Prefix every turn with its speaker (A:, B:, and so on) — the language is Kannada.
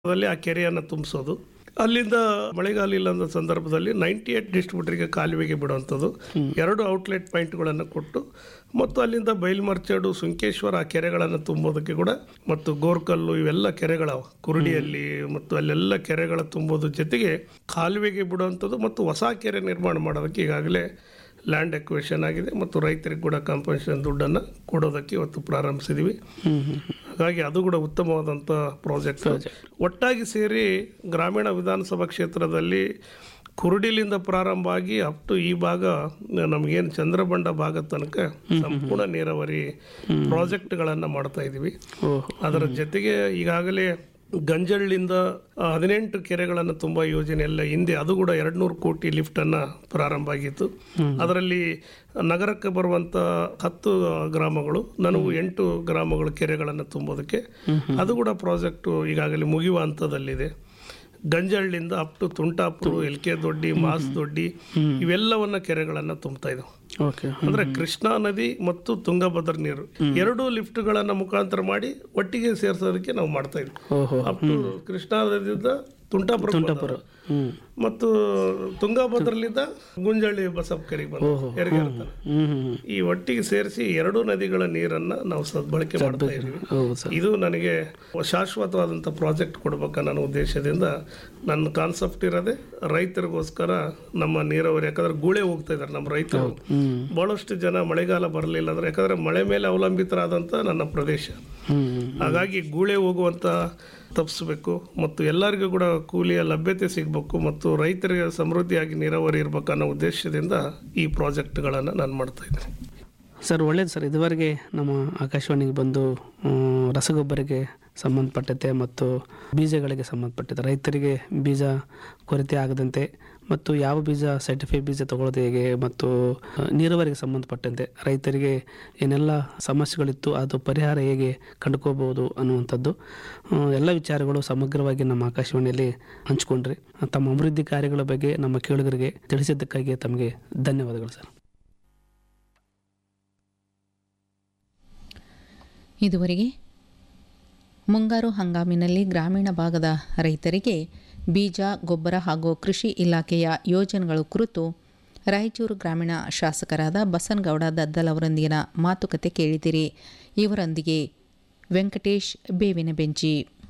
A: ದಲ್ಲಿ ಆ ಕೆರೆಯನ್ನು ತುಂಬಿಸೋದು ಅಲ್ಲಿಂದ ಮಳೆಗಾಲ ಇಲ್ಲ ಅನ್ನೋ ಸಂದರ್ಭದಲ್ಲಿ ನೈಂಟಿ ಏಟ್ ಡಿಸ್ಟ್ರಿಬ್ಯೂಟರ್ಗೆ ಕಾಲುವೆಗೆ ಬಿಡುವಂಥದ್ದು ಎರಡು ಔಟ್ಲೆಟ್ ಪಾಯಿಂಟ್ಗಳನ್ನು ಕೊಟ್ಟು ಮತ್ತು ಅಲ್ಲಿಂದ ಬೈಲ್ಮರ್ಚಡು ಸುಂಕೇಶ್ವರ ಆ ಕೆರೆಗಳನ್ನು ತುಂಬೋದಕ್ಕೆ ಕೂಡ ಮತ್ತು ಗೋರ್ಕಲ್ಲು ಇವೆಲ್ಲ ಕೆರೆಗಳ ಕುರುಡಿಯಲ್ಲಿ ಮತ್ತು ಅಲ್ಲೆಲ್ಲ ಕೆರೆಗಳ ತುಂಬೋದ್ರ ಜೊತೆಗೆ ಕಾಲುವೆಗೆ ಬಿಡುವಂಥದ್ದು ಮತ್ತು ಹೊಸ ಕೆರೆ ನಿರ್ಮಾಣ ಮಾಡೋದಕ್ಕೆ ಈಗಾಗಲೇ ಲ್ಯಾಂಡ್ ಎಕ್ವೇಷನ್ ಆಗಿದೆ ಮತ್ತು ರೈತರಿಗೆ ಕೂಡ ಕಾಂಪನ್ಸೇಷನ್ ದುಡ್ಡನ್ನು ಕೊಡೋದಕ್ಕೆ ಇವತ್ತು ಪ್ರಾರಂಭಿಸಿದ್ದೀವಿ ಹಾಗಾಗಿ ಅದು ಕೂಡ ಉತ್ತಮವಾದಂಥ ಪ್ರಾಜೆಕ್ಟ್ ಒಟ್ಟಾಗಿ ಸೇರಿ ಗ್ರಾಮೀಣ ವಿಧಾನಸಭಾ ಕ್ಷೇತ್ರದಲ್ಲಿ ಕುರುಡಿಲಿಂದ ಪ್ರಾರಂಭ ಆಗಿ ಅಪ್ ಟು ಈ ಭಾಗ ನಮಗೇನು ಚಂದ್ರಬಂಡ ಭಾಗ ತನಕ ಸಂಪೂರ್ಣ ನೀರಾವರಿ ಪ್ರಾಜೆಕ್ಟ್ಗಳನ್ನು ಮಾಡ್ತಾ ಇದ್ದೀವಿ
B: ಓಹೋ
A: ಅದರ ಜೊತೆಗೆ ಈಗಾಗಲೇ ಗಂಜಳ್ಳಿಂದ ಆ, ಹದಿನೆಂಟು ಕೆರೆಗಳನ್ನು ತುಂಬ ಯೋಜನೆ ಎಲ್ಲ ಹಿಂದೆ ಅದು ಕೂಡ ಎರಡು ನೂರು ಕೋಟಿ ಲಿಫ್ಟನ್ನು ಪ್ರಾರಂಭ ಆಗಿತ್ತು ಅದರಲ್ಲಿ ನಗರಕ್ಕೆ ಬರುವಂಥ ಹತ್ತು ಗ್ರಾಮಗಳು ನನಗೂ ಎಂಟು ಗ್ರಾಮಗಳು ಕೆರೆಗಳನ್ನು ತುಂಬೋದಕ್ಕೆ ಅದು ಕೂಡ ಪ್ರಾಜೆಕ್ಟು ಈಗಾಗಲೇ ಮುಗಿಯುವ ಹಂತದಲ್ಲಿದೆ ಗಂಜಳ್ಳಿಂದ up to Tuntapura L K Doddi ಮಾಸ್ ದೊಡ್ಡಿ ಇವೆಲ್ಲವನ್ನ ಕೆರೆಗಳನ್ನು ತುಂಬ್ತಾ ಇದ್ದಾವೆ
B: ಓಕೆ
A: ಅಂದ್ರೆ ಕೃಷ್ಣಾ ನದಿ ಮತ್ತು ತುಂಗಭದ್ರಾ ನೀರು ಎರಡೂ ಲಿಫ್ಟ್ಗಳನ್ನ ಮುಖಾಂತರ ಮಾಡಿ ಒಟ್ಟಿಗೆ ಸೇರಿಸೋದಕ್ಕೆ ನಾವು ಮಾಡ್ತಾ ಇದ್ವಿ
B: ಓಹೋ
A: ಅಪ್ ಟು ಕೃಷ್ಣಾ ನದಿಯಿಂದ ತುಂಟಾಪುರ
B: ತುಂಟಾಪುರ ಹ್ಞೂ
A: ಮತ್ತು ತುಂಗಭದ್ರಲಿಂದ ಗುಂಜಳ್ಳಿ ಬಸಪ್ಪ ಕೆರೆಗೆ ಬಂದ ಹೆರಿಗೆ ತನಕ.
B: ಹ್ಞೂ ಹ್ಞೂ
A: ಈ ಒಟ್ಟಿಗೆ ಸೇರಿಸಿ ಎರಡೂ ನದಿಗಳ ನೀರನ್ನ ನಾವು ಸದ್ಬಳಕೆ ಮಾಡ್ತಾ ಇದ್ದೀವಿ
B: ಹೌದು ಸರ್
A: ಇದು ನನಗೆ ಶಾಶ್ವತವಾದಂಥ ಪ್ರಾಜೆಕ್ಟ್ ಕೊಡ್ಬೇಕ ನನ್ನ ಉದ್ದೇಶದಿಂದ ನನ್ನ ಕಾನ್ಸೆಪ್ಟ್ ಇರೋದೇ ರೈತರಿಗೋಸ್ಕರ ನಮ್ಮ ನೀರಾವರಿ ಯಾಕಂದ್ರೆ ಗೂಳೆ ಹೋಗ್ತಾ ಇದ್ದಾರೆ ನಮ್ಮ ರೈತರು
B: ಹ್ಞೂ
A: ಬಹಳಷ್ಟು ಜನ ಮಳೆಗಾಲ ಬರಲಿಲ್ಲ ಅಂದ್ರೆ ಯಾಕಂದ್ರೆ ಮಳೆ ಮೇಲೆ ಅವಲಂಬಿತರಾದಂಥ ನನ್ನ ಪ್ರದೇಶ
B: ಹ್ಞೂ
A: ಹಾಗಾಗಿ ಗೂಳೆ ಹೋಗುವಂತ ತಪ್ಪಿಸ್ಬೇಕು ಮತ್ತು ಎಲ್ಲರಿಗೂ ಕೂಡ ಕೂಲಿಯ ಲಭ್ಯತೆ ಸಿಗಬೇಕು ಮತ್ತು ರೈತರಿಗೆ ಸಮೃದ್ಧಿಯಾಗಿ ನೀರಾವರಿ ಇರ್ಬೇಕು ಅನ್ನೋ ಉದ್ದೇಶದಿಂದ ಈ ಪ್ರಾಜೆಕ್ಟ್ಗಳನ್ನು ನಾನು ಮಾಡ್ತಾ ಇದ್ದೀನಿ
B: ಸರ್ ಒಳ್ಳೇದು ಸರ್ ಇದುವರೆಗೆ ನಮ್ಮ ಆಕಾಶವಾಣಿಗೆ ಬಂದು ಮ್, ರಸಗೊಬ್ಬರಕ್ಕೆ ಸಂಬಂಧಪಟ್ಟಂತೆ ಮತ್ತು ಬೀಜಗಳಿಗೆ ಸಂಬಂಧಪಟ್ಟಿದೆ ರೈತರಿಗೆ ಬೀಜ ಕೊರತೆ ಆಗದಂತೆ ಮತ್ತು ಯಾವ ಬೀಜ ಸರ್ಟಿಫೈಡ್ ಬೀಜ ತಗೊಳ್ಳೋದು ಹೇಗೆ ಮತ್ತು ಆ, ನೀರಾವರಿಗೆ ಸಂಬಂಧಪಟ್ಟಂತೆ ರೈತರಿಗೆ ಏನೆಲ್ಲ ಸಮಸ್ಯೆಗಳಿತ್ತು ಅದು ಪರಿಹಾರ ಹೇಗೆ ಕಂಡುಕೋಬಹುದು ಅನ್ನುವಂಥದ್ದು ಆ, ಎಲ್ಲ ವಿಚಾರಗಳು ಸಮಗ್ರವಾಗಿ ನಮ್ಮ ಆಕಾಶವಾಣಿಯಲ್ಲಿ ಹಂಚ್ಕೊಂಡ್ರಿ ತಮ್ಮ ಅಭಿವೃದ್ಧಿ ಕಾರ್ಯಗಳ ಬಗ್ಗೆ ನಮ್ಮ ಕೇಳುಗರಿಗೆ ತಿಳಿಸಿದ್ದಕ್ಕಾಗಿ ತಮಗೆ ಧನ್ಯವಾದಗಳು ಸರ್
C: ಇದುವರೆಗೆ ಮುಂಗಾರು ಹಂಗಾಮಿನಲ್ಲಿ ಗ್ರಾಮೀಣ ಭಾಗದ ರೈತರಿಗೆ ಬೀಜ ಗೊಬ್ಬರ ಹಾಗೂ ಕೃಷಿ ಇಲಾಖೆಯ ಯೋಜನೆಗಳು ಕುರಿತು ರಾಯಚೂರು ಗ್ರಾಮೀಣ ಶಾಸಕರಾದ ಬಸನಗೌಡ ದದ್ದಲ್ ಅವರೊಂದಿಗಿನ ಮಾತುಕತೆ ಕೇಳಿದಿರಿ ಇವರೊಂದಿಗೆ ವೆಂಕಟೇಶ್ ಬೇವಿನ ಬೆಂಚಿ